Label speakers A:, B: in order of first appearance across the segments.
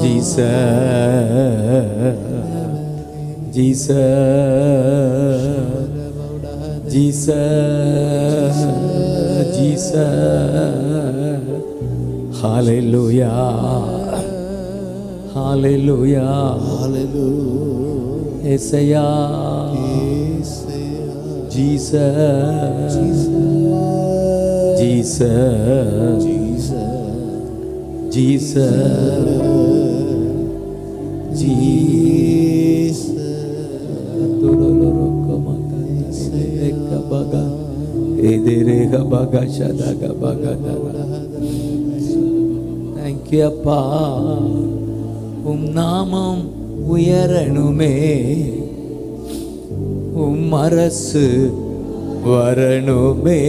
A: Jesus, Jesus, Jesus, Jesus. Hallelujah. Hallelujah.
B: Hallelujah.
A: Esaya. Jesus. Jesus. Jesus. Thank you அப்பா உம் நாமம் உயரணுமே உம் அரசு வரணுமே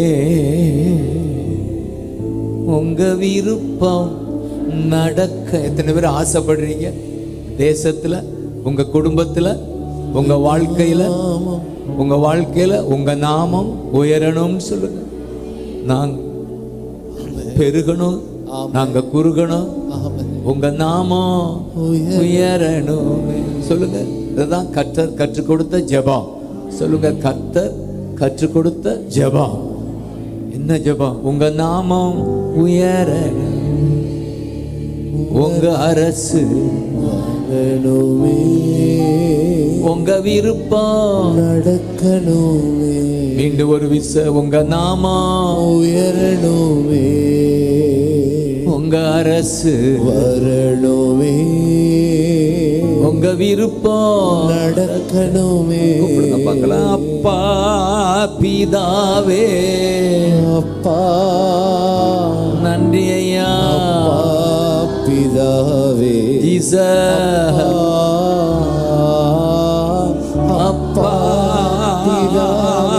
A: உங்க விருப்பம் நடக்க எத்தனை பேர் ஆசைப்படுறீங்க தேசத்துல உங்க குடும்பத்துல உங்க வாழ்க்கையில உங்க வாழ்க்கையில உங்க நாமம் உயரணும்னு சொல்லுங்க நாங்க பெருகணும் நாங்க குறுகணும் உங்க நாமம் உயரணும் சொல்லுங்க இதுதான் கர்த்தர் கற்றுக் கொடுத்த ஜெபம் சொல்லுங்க கர்த்தர் கற்றுக் கொடுத்த ஜெபம் என்ன ஜெபம் உங்க நாமம் உயர உங்க அரசு
B: நடக்கணுமே
A: உங்க விருப்பம்
B: நடக்கணுமே
A: மீண்டும் ஒரு விச உங்க நாமம்
B: உயரணுமே
A: உங்க அரசு
B: வரணுமே
A: உங்க விருப்பம்
B: நடக்கணுமே
A: கூப்பிடுங்க பார்க்கலாம் அப்பா பிதாவே
B: அப்பா
A: நன்றி ஐயா
B: அப்பா, பிதாவே
A: ஜீசஸ்
B: அப்பா பிதாவே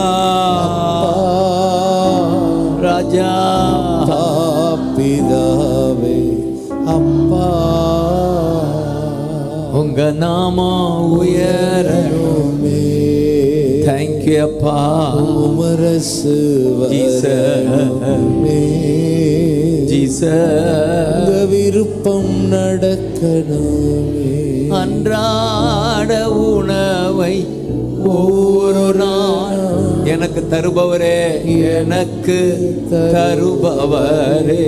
A: ராஜா
B: அப்பா பிதாவே அப்பா
A: உங்க நாமம் உயர தேங்க்யூ அப்பா
B: உமரசு
A: ஜீசஸ்
B: வரணுமே
A: ஜீசஸ்
B: உங்க விருப்பம் நடக்கணுமே
A: அன்றாட உணவை ஒவ்வொரு நாள் எனக்கு தருபவரே எனக்கு தருபவரே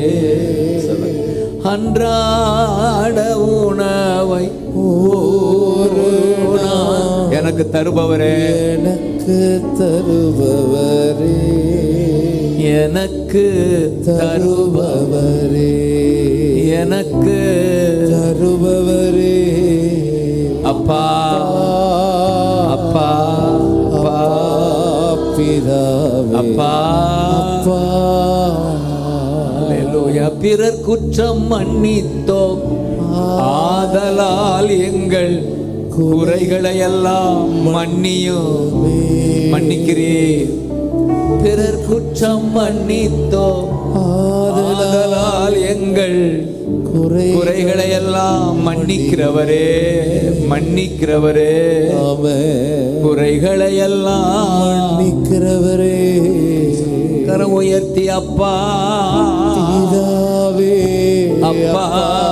A: அன்றாட உணவை ஒவ்வொரு நாள் எனக்கு தருபவரே
B: எனக்கு தருபவரே
A: எனக்கு தருப
B: தருபவரே
A: எனக்கு
B: தருபவரே
A: அப்பா அப்பா அப்பா
B: பிதாவே
A: அப்பா
B: அப்பா
A: அல்லேலூயா பிறர் குற்றம் மன்னித்தோம் ஆதலால் எங்கள் குறைகளை எல்லாம் மன்னியும் மன்னிக்கிறீர் பிறர் குற்றம் மன்னித்தோம் ஆதலால் எங்கள்
B: குறை
A: குறைகளை எல்லாம் மன்னிக்கிறவரே மன்னிக்கிறவரே
B: ஆமென்.
A: குறைகளை எல்லாம்
B: நிக்கிறவரே
A: கரம் உயர்த்தி அப்பா
B: பிதாவே
A: அப்பா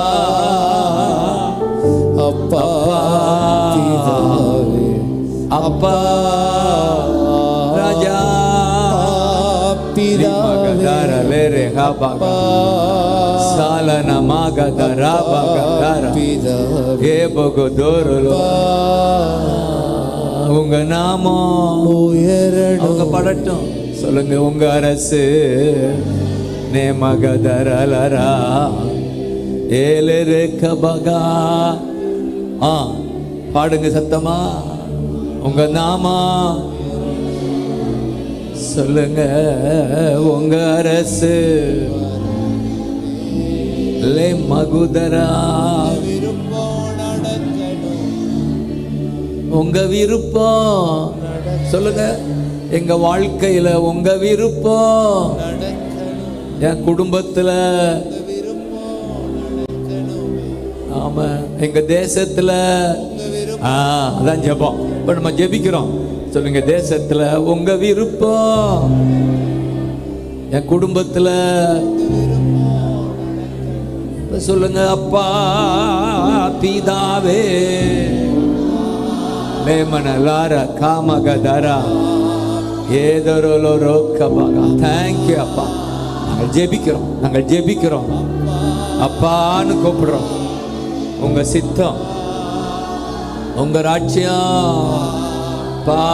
B: அப்பா பிதாவே
A: அப்பா ராஜா
B: பிதாவே
A: ಸಾಲನ ಮಗದರ ಬಗದರ
B: பிதாவே
A: ಏ ಬಗುದೋರಲು உங்க நாமம்
B: உயரணும்
A: அவங்க படட்டும் சொல்லுங்க உங்க அரசு நே மகதரலரா ஏலரு கபகா ஆ பாடுங்க சத்தமா உங்க நாமா சொல்லுங்க உங்க அரசு லே மகுதரா உங்க விருப்பம் சொல்லுங்க எங்க வாழ்க்கையில உங்க விருப்பம் என் குடும்பத்துல ஆமா எங்க தேசத்துல ஆ அதான் ஜெபம் இப்ப நம்ம ஜெபிக்கிறோம் சொல்லுங்க தேசத்துல உங்க விருப்பம் என் குடும்பத்துல இப்ப சொல்லுங்க அப்பா பிதாவே லேமன லார காமகதரா ஏதொரு ரோக்கபாகா தேங்க்யூ அப்பா நாங்கள் ஜெபிக்கிறோம் நாங்கள் ஜெபிக்கிறோம் அப்பான்னு கூப்பிடுறோம் உங்க சித்தம் உங்க ராட்சியம் பா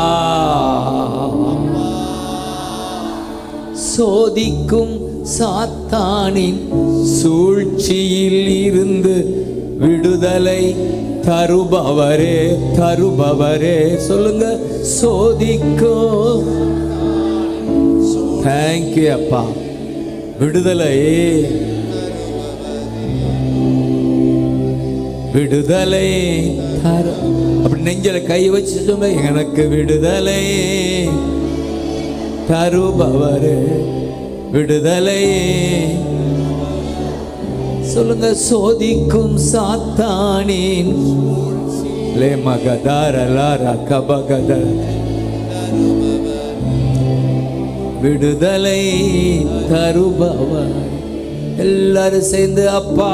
A: சோதிக்கும் சாத்தானின் சூழ்ச்சியில் இருந்து விடுதலை தருபவரே தருபவரே சொல்லுங்க சோதிக்கும் தேங்க்யூ அப்பா விடுதலை விடுதலை தரு அப்படி நெஞ்சில கை வச்சு சொல்லுங்க எனக்கு விடுதலை தருபவரே விடுதலை சொல்லுங்க சோதிக்கும் சாத்தானின் லே மகதார லார கபகதர விடுதலை தருபவர் எல்லாரும் சேர்ந்து அப்பா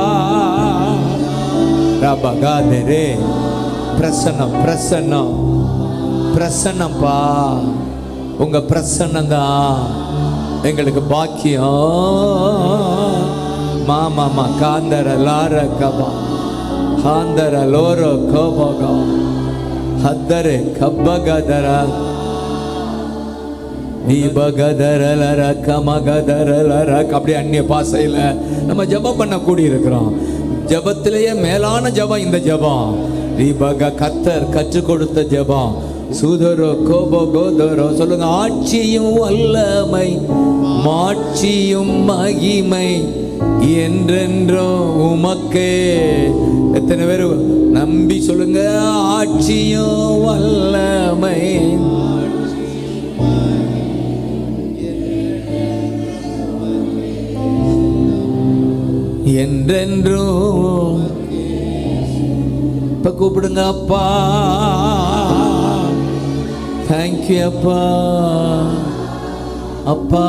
A: ரபகாதரே பிரசன்னம் பிரசன்னம் பிரசன்னம்ப்பா உங்க பிரசன்னம் தான் எங்களுக்கு பாக்கியம் மாமாமா காந்தர லார கபா காந்தர லோரோ கோபகா ஹத்தரே கப்பகதர தீபகதரலர கமகதரலர அப்படி அந்நிய பாசையில் நம்ம ஜெபம் பண்ண கூடி இருக்கிறோம் ஜெபத்திலேயே மேலான ஜெபம் இந்த ஜெபம் தீபக கத்தர் கற்றுக் கொடுத்த ஜெபம் சூதரோ கோபோ கோதரோ சொல்லுங்க ஆட்சியும் வல்லமை மாட்சியும் மகிமை என்றென்றும் உமக்கே எத்தனை பேர் நம்பி சொல்லுங்க ஆட்சியும் வல்லமை என்றென்றும் இப்ப கூப்பிடுங்க அப்பா தேங்க்யூ அப்பா அப்பா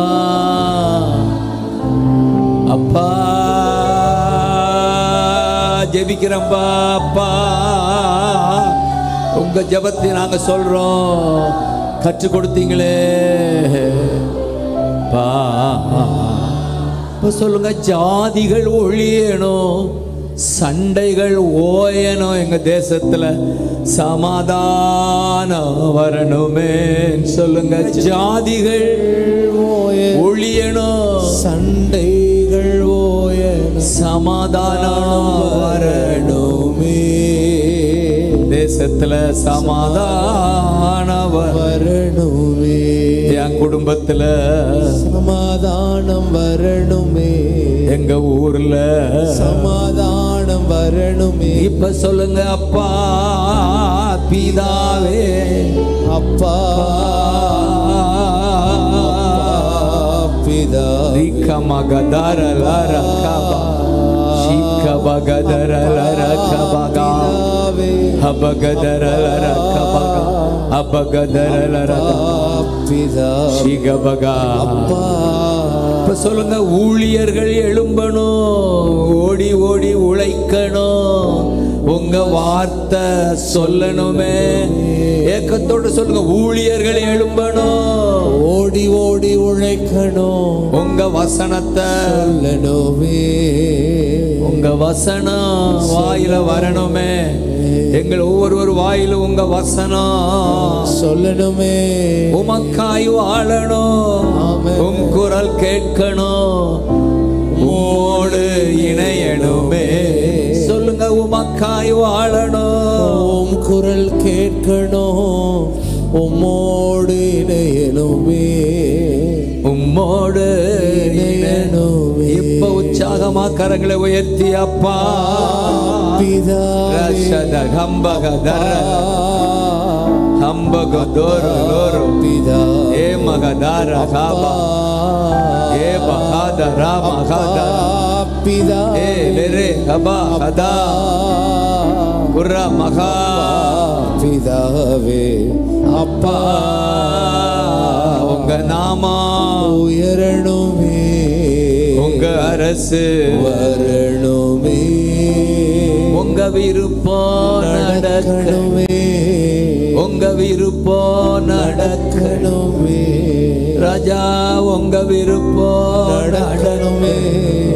A: அப்பா ஜெபிக்கிறப்பா அப்பா உங்க ஜெபத்தை நாங்க சொல்றோம் கற்றுக் கொடுத்தீங்களே பா இப்ப சொல்லுங்க ஜாதிகள் ஒழியணும் சண்டைகள் ஓயணும் எங்க தேசத்துல சமாதானம் வரணுமே சொல்லுங்க ஜாதிகள்
B: ஓய
A: ஒழியணும்
B: சண்டைகள் ஓய
A: சமாதானம் வரணும்
B: வரணுமே
A: தேசத்துல சமாதானம் வர-
B: வரணுமே
A: என் குடும்பத்துல
B: சமாதானம் வரணுமே
A: எங்க ஊர்ல
B: சமாதானம் வரணுமே
A: இப்ப சொல்லுங்க அப்பா பிதாவே
B: அப்பா பிதா
A: ரிக்கமகதர லரகபா ஷிக்கபகதர லரகபகா
B: பிதாவே
A: ஹபகதர லரகபகா அபகதர லரகா
B: பிதா
A: ஷிகபகா
B: அப்பா
A: இப்ப சொல்லுங்க ஊழியர்கள் எழும்பணும் ஓடி ஓடி உழைக்கணும் உங்க வார்த்தை சொல்லணுமே ஏக்கத்தோடு சொல்லுங்க ஊழியர்கள் எழும்பணும்
B: ஓடி ஓடி உழைக்கணும்
A: உங்க வசனத்தை
B: சொல்லணுமே
A: உங்க வசனம் வாயில வரணுமே எங்கள் ஒவ்வொருவர் வாயில உங்க வசனம்
B: சொல்லணுமே
A: உமக்காய் வாழணும்
B: ஆமென்.
A: உம் குரல் கேட்கணும் உம்மோடு இணையணுமே சொல்லுங்க உமக்காய் வாழணும்
B: உம் குரல் கேட்கணும் உம்மோடு இணையணுமே
A: உம்மோடு
B: இணையணுமே.
A: இப்ப உற்சாகமா கரங்களை உயர்த்தி அப்பா
B: பிதாவே
A: ரஷத கம்பக தர கம்பக தோரு லோரு
B: பிதா
A: ஏ மகதார காபா ஏ பகாத ராம காத
B: பிதா
A: ஏ லெரே கபா கதா குர்ரா மகா
B: பிதாவே அப்பா
A: உங்க நாமா
B: உயரணுமே
A: உங்க அரசு
B: வரணுமே
A: விருப்பம் நடக்க
B: நடக்கணுமே
A: உங்க விருப்பம் நடக்க
B: நடக்கணுமே
A: ராஜா உங்க விருப்பம்
B: நடக்கணுமே